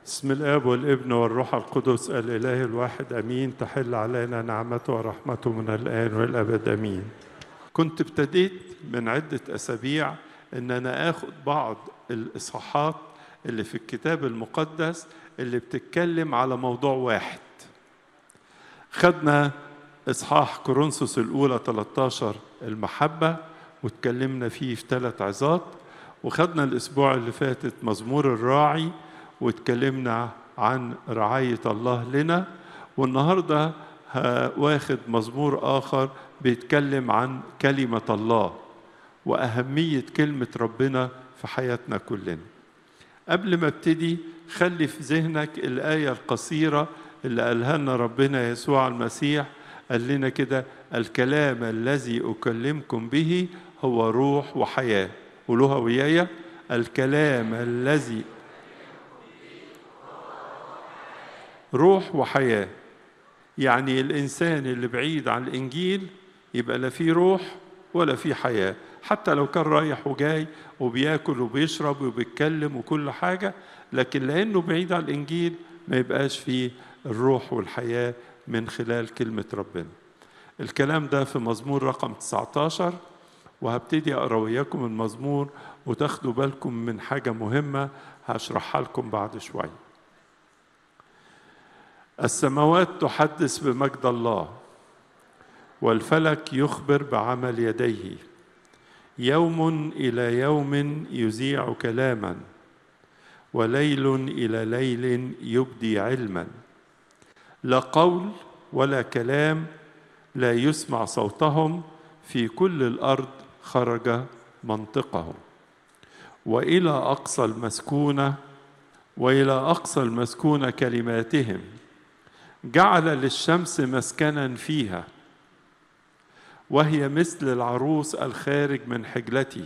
بسم الاب والابن والروح القدس الاله الواحد امين تحل علينا نعمته ورحمته من الان والابد امين كنت ابتديت من عده اسابيع ان انا اخد بعض الاصحاحات اللي في الكتاب المقدس اللي بتتكلم على موضوع واحد خدنا اصحاح كورنثوس الاولى 13 المحبه واتكلمنا فيه في ثلاث عظات وخدنا الاسبوع اللي فاتت مزمور الراعي واتكلمنا عن رعايه الله لنا والنهارده واخد مزمور اخر بيتكلم عن كلمه الله واهميه كلمه ربنا في حياتنا كلنا قبل ما ابتدي خلي في ذهنك الايه القصيره اللي قالها لنا ربنا يسوع المسيح قال لنا كده الكلام الذي اكلمكم به هو روح وحياه قولوها ويايا الكلام الذي روح وحياه يعني الانسان اللي بعيد عن الانجيل يبقى لا فيه روح ولا فيه حياه حتى لو كان رايح وجاي وبياكل وبيشرب وبيتكلم وكل حاجه لكن لانه بعيد عن الانجيل ما يبقاش فيه الروح والحياه من خلال كلمه ربنا الكلام ده في مزمور رقم 19 وهبتدي اقرا وياكم المزمور وتاخدوا بالكم من حاجه مهمه هشرحها لكم بعد شويه السماوات تحدث بمجد الله والفلك يخبر بعمل يديه يوم الى يوم يذيع كلاما وليل الى ليل يبدي علما لا قول ولا كلام لا يسمع صوتهم في كل الارض خرج منطقهم والى اقصى المسكونه والى اقصى المسكونه كلماتهم جعل للشمس مسكنا فيها وهي مثل العروس الخارج من حجلته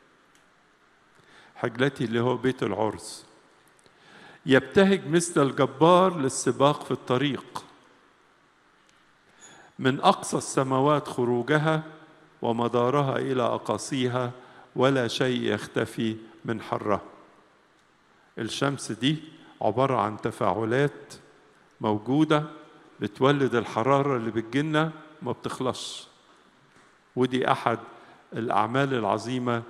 حجلته اللي هو بيت العرس يبتهج مثل الجبار للسباق في الطريق من اقصى السماوات خروجها ومدارها الى اقاصيها ولا شيء يختفي من حرها الشمس دي عباره عن تفاعلات موجوده بتولد الحراره اللي بتجيلنا ما بتخلصش ودي احد الاعمال العظيمه